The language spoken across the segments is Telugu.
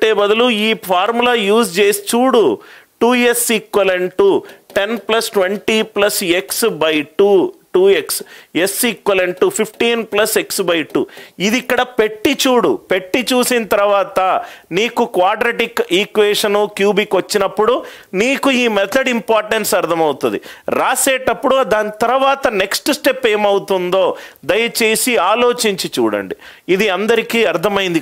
పెట్టే బదులు ఈ ఫార్ములా యూజ్ చేసి చూడు two S equal to ten plus twenty plus X by two two X S equal to fifteen plus X by two ఇది ఇక్కడ పెట్టి చూడు పెట్టి చూసిన తర్వాత నీకు క్వాడ్రటిక్ ఈక్వేషను క్యూబిక్ వచ్చినప్పుడు నీకు ఈ మెథడ్ ఇంపార్టెన్స్ అర్థమవుతుంది రాసేటప్పుడు దాని తర్వాత నెక్స్ట్ స్టెప్ ఏమవుతుందో దయచేసి ఆలోచించి చూడండి ఇది అందరికీ అర్థమైంది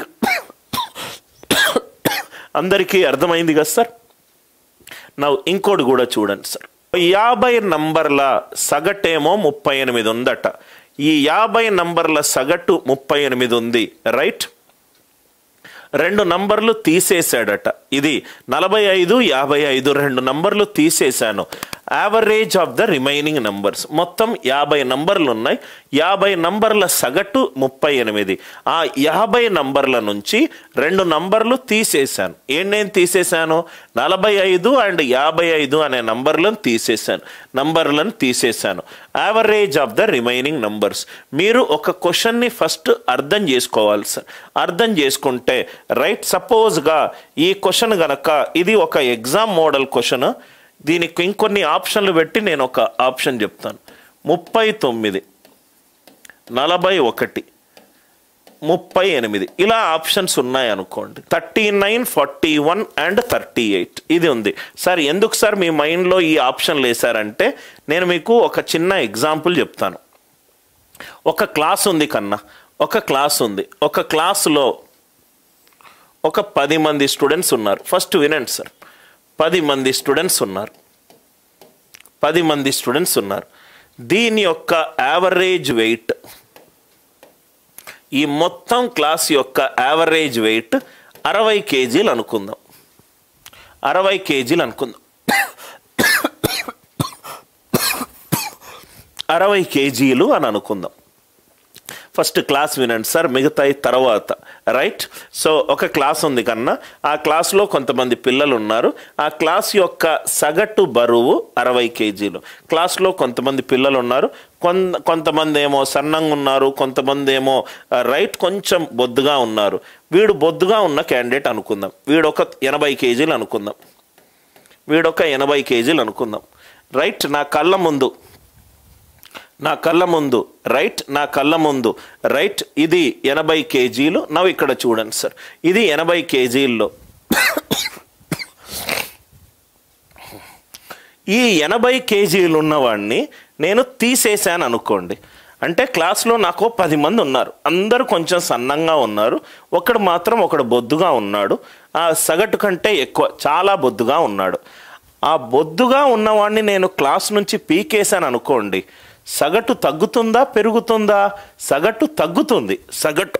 అందరికీ అర్థమైంది కదా సార్ నా ఇంకోటి కూడా చూడండి సార్ యాభై నంబర్ల సగటేమో ముప్పై ఎనిమిది ఉందట ఈ యాభై నంబర్ల సగటు ముప్పై ఎనిమిది ఉంది రైట్ రెండు నంబర్లు తీసేశాడట ఇది నలభై ఐదు యాభై ఐదు రెండు నంబర్లు తీసేశాను average of the remaining numbers మొత్తం యాభై నంబర్లు ఉన్నాయి యాభై నంబర్ల సగటు ముప్పై ఎనిమిది ఆ యాభై నంబర్ల నుంచి రెండు నంబర్లు తీసేశాను ఏం నేను తీసేశాను నలభై ఐదు అండ్ యాభై ఐదు అనే నంబర్లను తీసేశాను నంబర్లను తీసేశాను average of the remaining numbers మీరు ఒక క్వశ్చన్ని ఫస్ట్ అర్థం చేసుకోవాలి సార్ అర్థం చేసుకుంటే రైట్ సపోజ్గా ఈ క్వశ్చన్ గనక ఇది ఒక ఎగ్జామ్ మోడల్ క్వశ్చన్ దీనికి ఇంకొన్ని ఆప్షన్లు పెట్టి నేను ఒక ఆప్షన్ చెప్తాను ముప్పై తొమ్మిది నలభై ఒకటి ముప్పై ఎనిమిది ఇలా ఆప్షన్స్ ఉన్నాయి అనుకోండి thirty nine forty one and thirty eight ఇది ఉంది సార్ ఎందుకు సార్ మీ మైండ్లో ఈ ఆప్షన్లు వేశారంటే నేను మీకు ఒక చిన్న ఎగ్జాంపుల్ చెప్తాను ఒక క్లాస్ ఉంది కన్నా ఒక క్లాస్ ఉంది ఒక క్లాసులో ఒక పది మంది స్టూడెంట్స్ ఉన్నారు ఫస్ట్ వినండి సార్ పది మంది స్టూడెంట్స్ ఉన్నారు పది మంది స్టూడెంట్స్ ఉన్నారు దీని యొక్క యావరేజ్ వెయిట్ ఈ మొత్తం క్లాస్ యొక్క యావరేజ్ వెయిట్ అరవై కేజీలు అనుకుందాం అరవై కేజీలు అనుకుందాం అరవై కేజీలు అని అనుకుందాం ఫస్ట్ క్లాస్ వినండి సార్ మిగతాయి తర్వాత రైట్ సో ఒక క్లాస్ ఉంది కన్నా ఆ క్లాస్లో కొంతమంది పిల్లలు ఉన్నారు ఆ క్లాస్ యొక్క సగటు బరువు అరవై కేజీలు క్లాస్లో కొంతమంది పిల్లలు ఉన్నారు కొంత కొంతమంది ఏమో సన్నంగా ఉన్నారు కొంతమంది ఏమో ఆ, రైట్ కొంచెం బొద్దుగా ఉన్నారు వీడు బొద్దుగా ఉన్న క్యాండిడేట్ అనుకుందాం వీడు ఒక ఎనభై కేజీలు అనుకుందాం వీడొక ఎనభై కేజీలు అనుకుందాం రైట్ నా కళ్ళ ముందు నా కళ్ళ ముందు రైట్ నా కళ్ళ ముందు రైట్ ఇది ఎనభై కేజీలు నవ్వు ఇక్కడ చూడండి సార్ ఇది ఎనభై కేజీల్లో ఈ ఎనభై కేజీలు ఉన్నవాడిని నేను తీసేశాను అనుకోండి అంటే క్లాస్లో నాకు పది మంది ఉన్నారు అందరూ కొంచెం సన్నంగా ఉన్నారు ఒకడు మాత్రం ఒకడు బొద్దుగా ఉన్నాడు ఆ సగటు కంటే ఎక్కువ చాలా బొద్దుగా ఉన్నాడు ఆ బొద్దుగా ఉన్నవాడిని నేను క్లాస్ నుంచి పీకేశాను అనుకోండి సగటు తగ్గుతుందా పెరుగుతుందా సగటు తగ్గుతుంది సగటు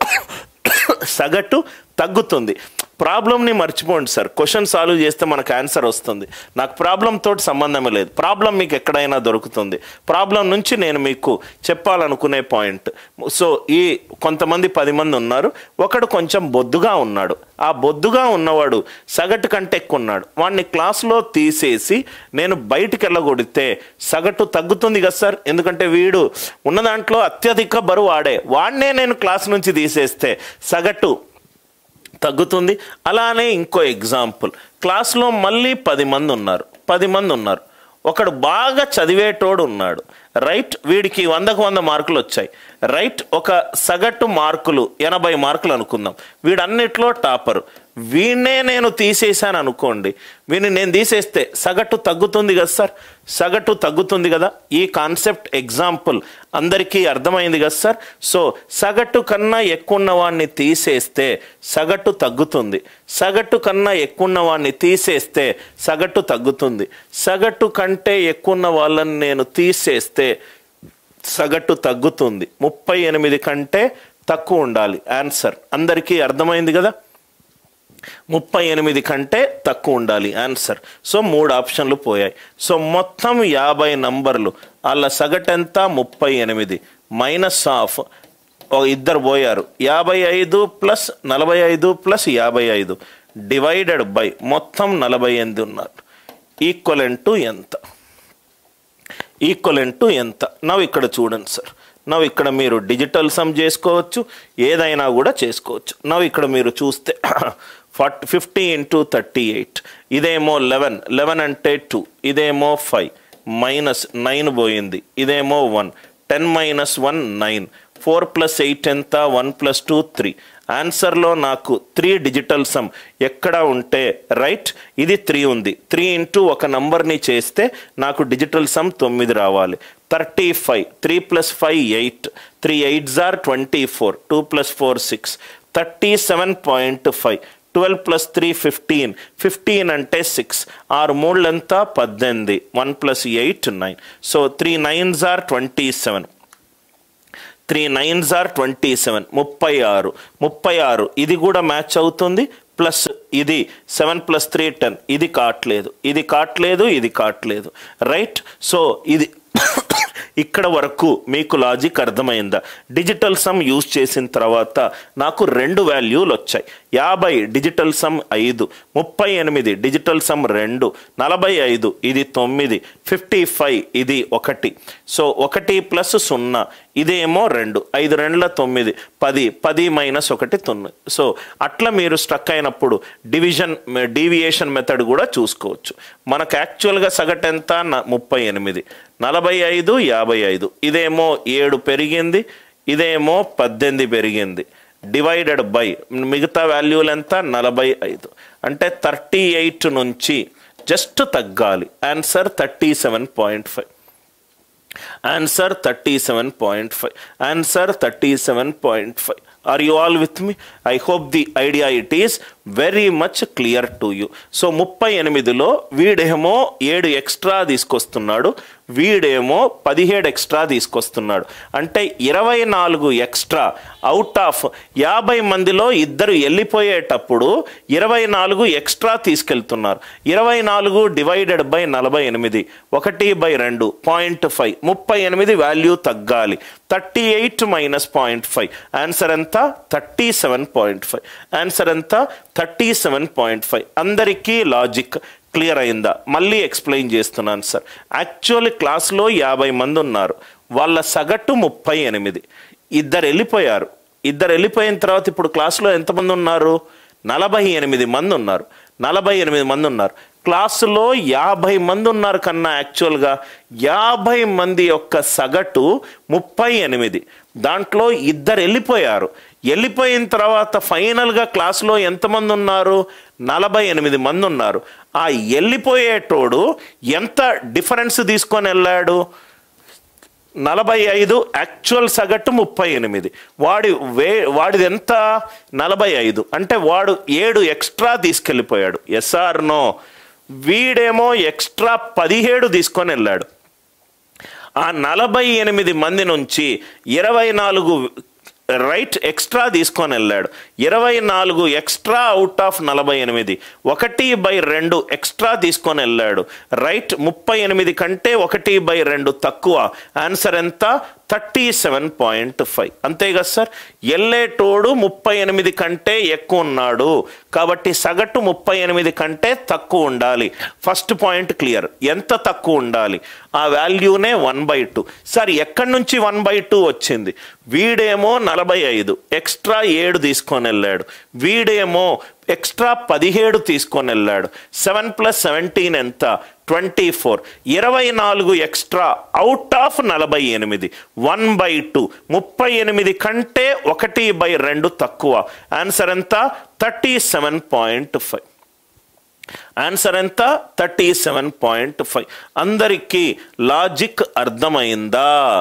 సగటు తగ్గుతుంది ప్రాబ్లమ్ని మర్చిపోండి సార్ క్వశ్చన్ సాల్వ్ చేస్తే మనకు ఆన్సర్ వస్తుంది నాకు ప్రాబ్లం తోటి సంబంధమే లేదు ప్రాబ్లం మీకు ఎక్కడైనా దొరుకుతుంది ప్రాబ్లం నుంచి నేను మీకు చెప్పాలనుకునే పాయింట్ సో ఈ కొంతమంది పది మంది ఉన్నారు ఒకడు కొంచెం బొద్దుగా ఉన్నాడు ఆ బొద్దుగా ఉన్నవాడు సగటు కంటే ఎక్కువ ఉన్నాడు వాడిని క్లాస్లో తీసేసి నేను బయటికి వెళ్ళగొడితే సగటు తగ్గుతుంది కదా సార్ ఎందుకంటే వీడు ఉన్న దాంట్లో అత్యధిక బరువు ఆడే వాడినే నేను క్లాస్ నుంచి తీసేస్తే సగటు తగ్గుతుంది అలానే ఇంకో ఎగ్జాంపుల్ క్లాస్లో మళ్ళీ పది మంది ఉన్నారు పది మంది ఉన్నారు ఒకడు బాగా చదివేటోడు ఉన్నాడు రైట్ వీడికి వందకు వంద మార్కులు వచ్చాయి రైట్ ఒక సగటు మార్కులు ఎనభై మార్కులు అనుకుందాం వీడన్నిట్లో టాపరు వీణ్ణే నేను తీసేశాను అనుకోండి వీడిని నేను తీసేస్తే సగటు తగ్గుతుంది కదా సార్ సగటు తగ్గుతుంది కదా ఈ కాన్సెప్ట్ ఎగ్జాంపుల్ అందరికీ అర్థమైంది కదా సార్ సో సగటు కన్నా ఎక్కువ ఉన్న వాడిని తీసేస్తే సగటు తగ్గుతుంది సగటు కన్నా ఎక్కువ ఉన్న వాడిని తీసేస్తే సగటు తగ్గుతుంది సగటు కంటే ఎక్కువ ఉన్న వాళ్ళని నేను తీసేస్తే సగటు తగ్గుతుంది ముప్పై ఎనిమిది కంటే తక్కువ ఉండాలి ఆన్సర్ అందరికీ అర్థమైంది కదా ముప్పై ఎనిమిది కంటే తక్కువ ఉండాలి ఆన్సర్ సో మూడు ఆప్షన్లు పోయాయి సో మొత్తం యాభై నంబర్లు వాళ్ళ సగటెంత ముప్పై ఎనిమిది మైనస్ ఆఫ్ ఓ ఇద్దరు పోయారు యాభై ఐదు ప్లస్ నలభై ఐదు ప్లస్ యాభై ఐదు డివైడెడ్ బై మొత్తం నలభై ఎనిమిది ఉన్నారు ఈక్వలెంట్ టు ఎంత ఈక్వలెంట్ టు ఎంత నవ్వు ఇక్కడ చూడండి సార్ నవ్వు ఇక్కడ మీరు డిజిటల్ సమ్ చేసుకోవచ్చు ఏదైనా కూడా చేసుకోవచ్చు నవ్వు ఇక్కడ మీరు చూస్తే forty fifty into thirty eight ఇదేమో లెవెన్ లెవెన్ అంటే టూ ఇదేమో ఫైవ్ మైనస్ నైన్ పోయింది ఇదేమో one ten minus one nine four plus eight ఎంత వన్ ప్లస్ టూ త్రీ ఆన్సర్లో నాకు త్రీ డిజిటల్ సమ్ ఎక్కడ ఉంటే రైట్ ఇది త్రీ ఉంది త్రీ ఇంటూ ఒక నంబర్ని చేస్తే నాకు డిజిటల్ సమ్ తొమ్మిది రావాలి thirty five three plus five eight three eight జార్ twenty four two plus four six thirty seven point five twelve plus three fifteen fifteen అంటే సిక్స్ ఆరు మూడులంతా పద్దెనిమిది one plus eight nine so three nines are twenty seven three nines are twenty seven ముప్పై ఆరు ముప్పై ఆరు ఇది కూడా మ్యాచ్ అవుతుంది ప్లస్ ఇది సెవెన్ ప్లస్ త్రీ టెన్ ఇది కావట్లేదు ఇది కావట్లేదు ఇది కావట్లేదు రైట్ సో ఇది ఇక్కడ వరకు మీకు లాజిక్ అర్థమైందా డిజిటల్ సమ్ యూజ్ చేసిన తర్వాత నాకు రెండు వాల్యూలు వచ్చాయి యాభై డిజిటల్ సమ్ ఐదు ముప్పై ఎనిమిది డిజిటల్ సమ్ రెండు నలభై ఐదు ఇది తొమ్మిది ఫిఫ్టీ ఫైవ్ ఇది ఒకటి సో ఒకటి ప్లస్ సున్నా ఇదేమో రెండు ఐదు రెండుల తొమ్మిది పది పది మైనస్ ఒకటి తొమ్మిది సో అట్లా మీరు స్ట్రక్ అయినప్పుడు డివిజన్ డీవియేషన్ మెథడ్ కూడా చూసుకోవచ్చు మనకు యాక్చువల్గా సగటు ఎంత న- ముప్పై ఎనిమిది నలభై ఐదు యాభై ఐదు ఇదేమో ఏడు పెరిగింది ఇదేమో పద్దెనిమిది పెరిగింది డివైడెడ్ బై మిగతా వాల్యూలు ఎంత నలభై ఐదు అంటే థర్టీ ఎయిట్ నుంచి జస్ట్ తగ్గాలి answer thirty seven point five answer thirty seven point five answer thirty seven point five are you all with me I hope the idea it is very much clear to you so ముప్పై ఎనిమిదిలో వీడేమో ఏడు ఎక్స్ట్రా తీసుకొస్తున్నాడు వీడేమో పదిహేడు ఎక్స్ట్రా తీసుకొస్తున్నాడు అంటే ఇరవై నాలుగు ఎక్స్ట్రా అవుట్ ఆఫ్ యాభై మందిలో ఇద్దరు వెళ్ళిపోయేటప్పుడు ఇరవై నాలుగు ఎక్స్ట్రా తీసుకెళ్తున్నారు ఇరవై నాలుగు డివైడెడ్ బై నలభై ఎనిమిది ఒకటి బై రెండు పాయింట్ ఫైవ్ ముప్పై ఎనిమిది వాల్యూ తగ్గాలి thirty eight minus point five answer ఎంత thirty seven point five answer ఎంత థర్టీ సెవెన్ పాయింట్ ఫైవ్ అందరికీ లాజిక్ క్లియర్ అయిందా మళ్ళీ ఎక్స్ప్లెయిన్ చేస్తున్నాను సార్ యాక్చువల్లీ క్లాస్లో యాభై మంది ఉన్నారు వాళ్ళ సగటు ముప్పై ఎనిమిది ఇద్దరు వెళ్ళిపోయారు ఇద్దరు వెళ్ళిపోయిన తర్వాత ఇప్పుడు క్లాస్లో ఎంతమంది ఉన్నారు నలభై ఎనిమిది మంది ఉన్నారు నలభై ఎనిమిది మంది ఉన్నారు క్లాసులో యాభై మంది ఉన్నారు కన్నా యాక్చువల్గా యాభై మంది యొక్క సగటు ముప్పై ఎనిమిది దాంట్లో ఇద్దరు వెళ్ళిపోయారు వెళ్ళిపోయిన తర్వాత ఫైనల్గా క్లాస్లో ఎంతమంది ఉన్నారు నలభై ఎనిమిది మంది ఉన్నారు ఆ వెళ్ళిపోయేటోడు ఎంత డిఫరెన్స్ తీసుకొని వెళ్ళాడు నలభై ఐదు యాక్చువల్ సగటు ముప్పై ఎనిమిది వాడి వే వాడిది ఎంత నలభై ఐదు అంటే వాడు ఏడు ఎక్స్ట్రా తీసుకెళ్ళిపోయాడు ఎస్ఆర్ నో వీడేమో ఎక్స్ట్రా పదిహేడు తీసుకొని వెళ్ళాడు ఆ నలభై ఎనిమిది మంది నుంచి ఇరవై నాలుగు రైట్ ఎక్స్ట్రా తీసుకొని వెళ్ళాడు ఇరవై నాలుగు ఎక్స్ట్రా అవుట్ ఆఫ్ నలభై ఎనిమిది ఒకటి బై రెండు ఎక్స్ట్రా తీసుకొని వెళ్ళాడు రైట్ ముప్పై ఎనిమిది కంటే ఒకటి బై రెండు తక్కువ ఆన్సర్ ఎంత థర్టీ సెవెన్ పాయింట్ ఫైవ్ అంతే కదా సార్ వెళ్ళేటోడు ముప్పై ఎనిమిది కంటే ఎక్కువ ఉన్నాడు కాబట్టి సగటు ముప్పై ఎనిమిది కంటే తక్కువ ఉండాలి ఫస్ట్ పాయింట్ క్లియర్ ఎంత తక్కువ ఉండాలి ఆ వాల్యూనే వన్ బై టూ సార్ ఎక్కడి నుంచి వన్ బై టూ వచ్చింది వీడేమో నలభై ఐదు ఎక్స్ట్రా ఏడు తీసుకొని వెళ్ళాడు వీడేమో ఎక్స్ట్రా పదిహేడు తీసుకొని వెళ్ళాడు సెవెన్ ప్లస్ సెవెంటీన్ ఎంత ట్వంటీ ఫోర్ ఇరవై నాలుగు ఎక్స్ట్రా అవుట్ ఆఫ్ నలభై ఎనిమిది వన్ బై టూ ముప్పై ఎనిమిది కంటే ఒకటి బై రెండు తక్కువ ఆన్సర్ ఎంత thirty seven point five answer ఎంత థర్టీ సెవెన్ పాయింట్ ఫైవ్ అందరికీ లాజిక్ అర్థమైందా